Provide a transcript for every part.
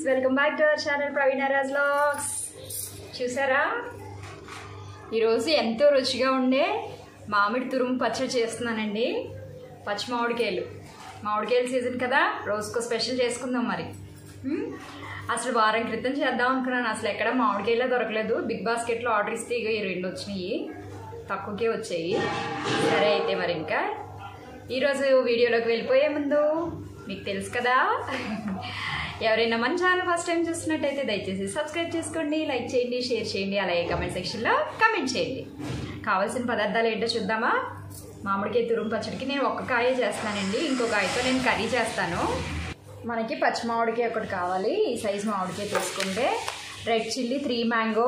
Welcome back to our channel Praveena Raj logs చూసారా ఈరోజు ఎంతో రుచిగా ఉండే మామిడి తురుము పచ్చడి చేస్తున్నానండి పచ్చి మామిడికాయలు మామిడికాయల సీజన్ కదా రోజుకో స్పెషల్ చేసుకుందాం మరి మ్మ్? అసలు వారం క్రితం చేద్దాం అనుకున్నాను అసలు ఎక్కడ మామిడికాయలే దొరకలేదు బిగ్ బాస్కెట్లో ఆర్డర్ ఇస్తే ఇక ఈ రెండు వచ్చినాయి తక్కువకే వచ్చాయి సరే అయితే మరి ఇంకా ఈరోజు వీడియోలోకి వెళ్ళిపోయే ముందు మీకు తెలుసు కదా ఎవరైనా మన ఛానల్ ఫస్ట్ టైం చూస్తున్నట్టయితే దయచేసి సబ్స్క్రైబ్ చేసుకోండి లైక్ చేయండి షేర్ చేయండి అలాగే కమెంట్ సెక్షన్లో కమెంట్ చేయండి కావాల్సిన పదార్థాలు ఏంటో చూద్దామా మామిడికాయ తురుము పచ్చడికి నేను ఒక్క కాయ చేస్తానండి ఇంకో కాయతో నేను కర్రీ చేస్తాను మనకి పచ్చి మామిడికాయ ఒకటి కావాలి ఈ సైజ్ మామిడికాయ తీసుకుంటే red chilli three mango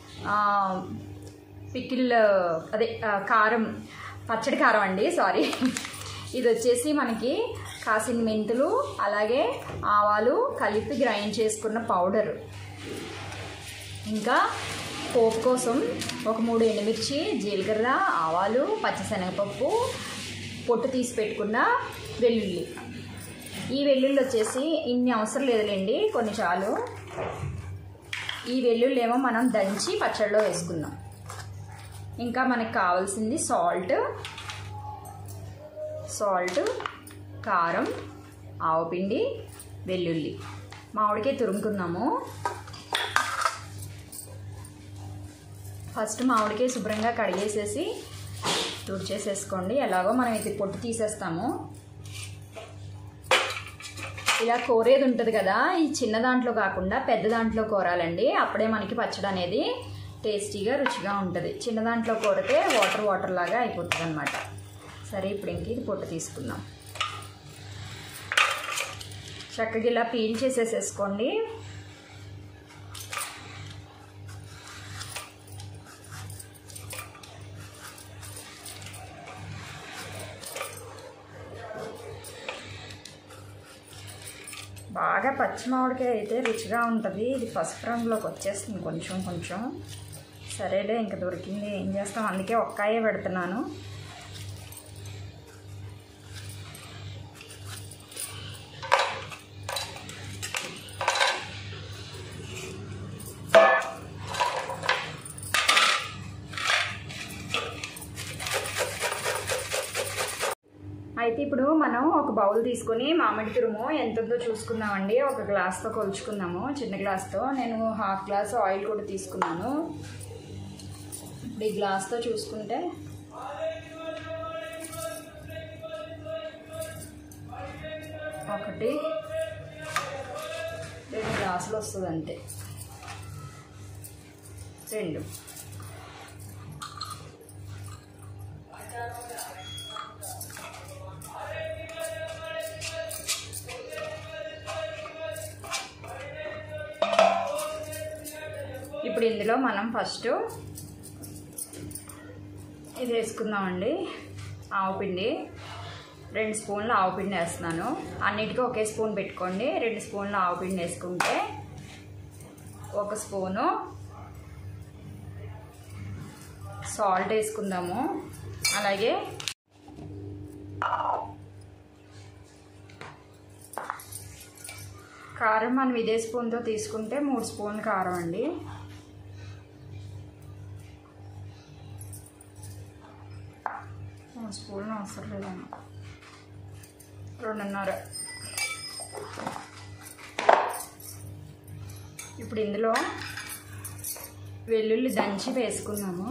pickle అదే ఆ, కారం పచ్చడి కారం అండి సారీ ఇది వచ్చేసి మనకి కాసిన మెంతులు అలాగే ఆవాలు కలిపి గ్రైండ్ చేసుకున్న పౌడర్ ఇంకా పోపు కోసం ఒక మూడు ఎండుమిర్చి జీలకర్ర ఆవాలు పచ్చిశనగపప్పు పొట్టు తీసి పెట్టుకున్న వెల్లుల్లి ఈ వెల్లుల్లి వచ్చేసి ఇన్ని అవసరం లేదులేండి కొన్ని చాలు ఈ వెల్లుల్లి ఏమో మనం దంచి పచ్చడిలో వేసుకుందాం ఇంకా మనకు కావాల్సింది సాల్ట్ సాల్ట్ కారం ఆవపిండి వెల్లుల్లి మామిడికాయ తురుముకుందాము ఫస్ట్ మామిడికాయ శుభ్రంగా కడిగేసేసి తుడిచేసేసుకోండి ఎలాగో మనం ఇది పొట్టు తీసేస్తాము ఇలా కోరేది ఉంటుంది కదా ఈ చిన్న దాంట్లో కాకుండా పెద్ద దాంట్లో కోరాలండి అప్పుడే మనకి పచ్చడి అనేది టేస్టీగా రుచిగా ఉంటుంది చిన్న దాంట్లో కోరితే వాటర్ వాటర్ లాగా అయిపోతుంది అనమాట సరే ఇప్పుడు ఇంక ఇది పొట్టు తీసుకుందాం చక్కగా ఇలా పీల్ చేసేసేసుకోండి బాగా పచ్చి మామిడికాయ అయితే రుచిగా ఉంటుంది ఇది పసుపు రంగులోకి వచ్చేస్తుంది కొంచెం కొంచెం సరేలే ఇంకా దొరికింది ఏం చేస్తాం అందుకే ఒక్కాయే పెడుతున్నాను అయితే ఇప్పుడు మనం ఒక బౌల్ తీసుకొని మామిడి తురుము ఎంత ఉందో చూసుకుందామండి ఒక గ్లాస్తో కొలుచుకుందాము చిన్న గ్లాస్తో నేను హాఫ్ గ్లాస్ ఆయిల్ కూడా తీసుకున్నాను ఇప్పుడు ఈ గ్లాస్తో చూసుకుంటే ఒకటి రెండు గ్లాసులు వస్తుంది అంతే రెండు ఇప్పుడు ఇందులో మనం ఫస్ట్ ఇది వేసుకుందామండి ఆవపిండి రెండు స్పూన్లు ఆవపిండి వేస్తున్నాను అన్నిటికీ ఒకే స్పూన్ పెట్టుకోండి రెండు స్పూన్లు ఆవపిండి వేసుకుంటే ఒక స్పూను సాల్ట్ వేసుకుందాము అలాగే కారం మనం ఇదే స్పూన్తో తీసుకుంటే మూడు స్పూన్లు కారం అండి మూడు స్పూన్లు అవసరం లేదన్న రెండున్నర ఇప్పుడు ఇందులో వెల్లుల్లి దంచి వేసుకున్నాము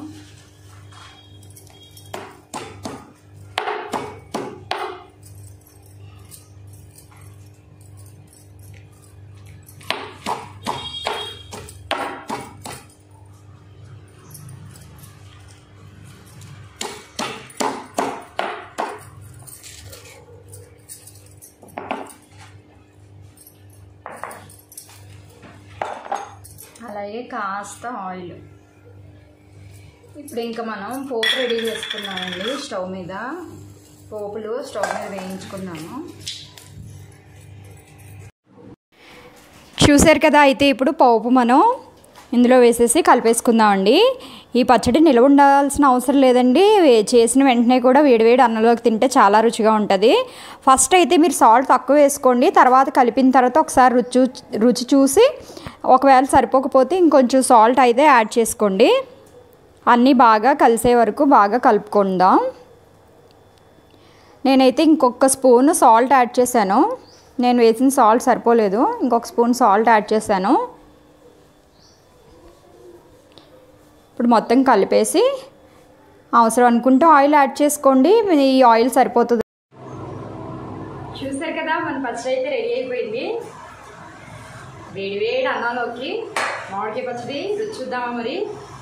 అలాగే కాస్త ఆయిల్ ఇప్పుడు ఇంకా మనం పోపు రెడీ చేసుకున్నామండి స్టవ్ మీద పోపులు స్టవ్ మీద వేయించుకున్నాము చూసారు కదా అయితే ఇప్పుడు పోపు మనం ఇందులో వేసేసి కలిపేసుకుందామండి ఈ పచ్చడి నిలవ ఉండాల్సిన అవసరం లేదండి వే- చేసిన వెంటనే కూడా వేడివేడి అన్నంలోకి తింటే చాలా రుచిగా ఉంటుంది ఫస్ట్ అయితే మీరు సాల్ట్ తక్కువ వేసుకోండి తర్వాత కలిపిన తర్వాత ఒకసారి రుచి చూ- రుచి చూసి ఒకవేళ సరిపోకపోతే ఇంకొంచెం సాల్ట్ అయితే యాడ్ చేసుకోండి అన్నీ బాగా కలిసే వరకు బాగా కలుపుకుందాం నేనైతే ఇంకొక స్పూన్ సాల్ట్ యాడ్ చేశాను నేను వేసిన సాల్ట్ సరిపోలేదు ఇంకొక స్పూన్ సాల్ట్ యాడ్ చేశాను ఇప్పుడు మొత్తం కలిపేసి అవసరం అనుకుంటే ఆయిల్ యాడ్ చేసుకోండి ఈ ఆయిల్ సరిపోతుంది చూసారు కదా మన పచ్చడి అయితే రెడీ అయిపోయింది వేడి వేడి అన్నంలోకి మామిడికాయ పచ్చడి రుచి చూద్దామా మరి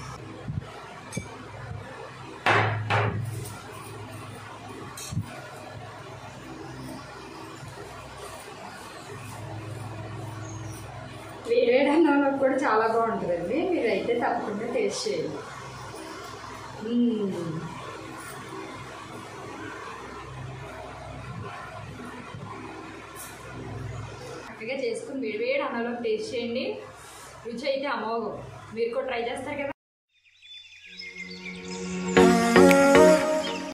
వేడి వేడి అన్నంలోకి కూడా చాలా బాగుంటుందండి మీరైతే తప్పకుండా టేస్ట్ చేయండి మ్మ్. చక్కగా చేసుకుని వేడి వేడి అన్నంలోకి టేస్ట్ చేయండి రుచి అయితే అమోఘం మీరు కూడా ట్రై చేస్తారు కదా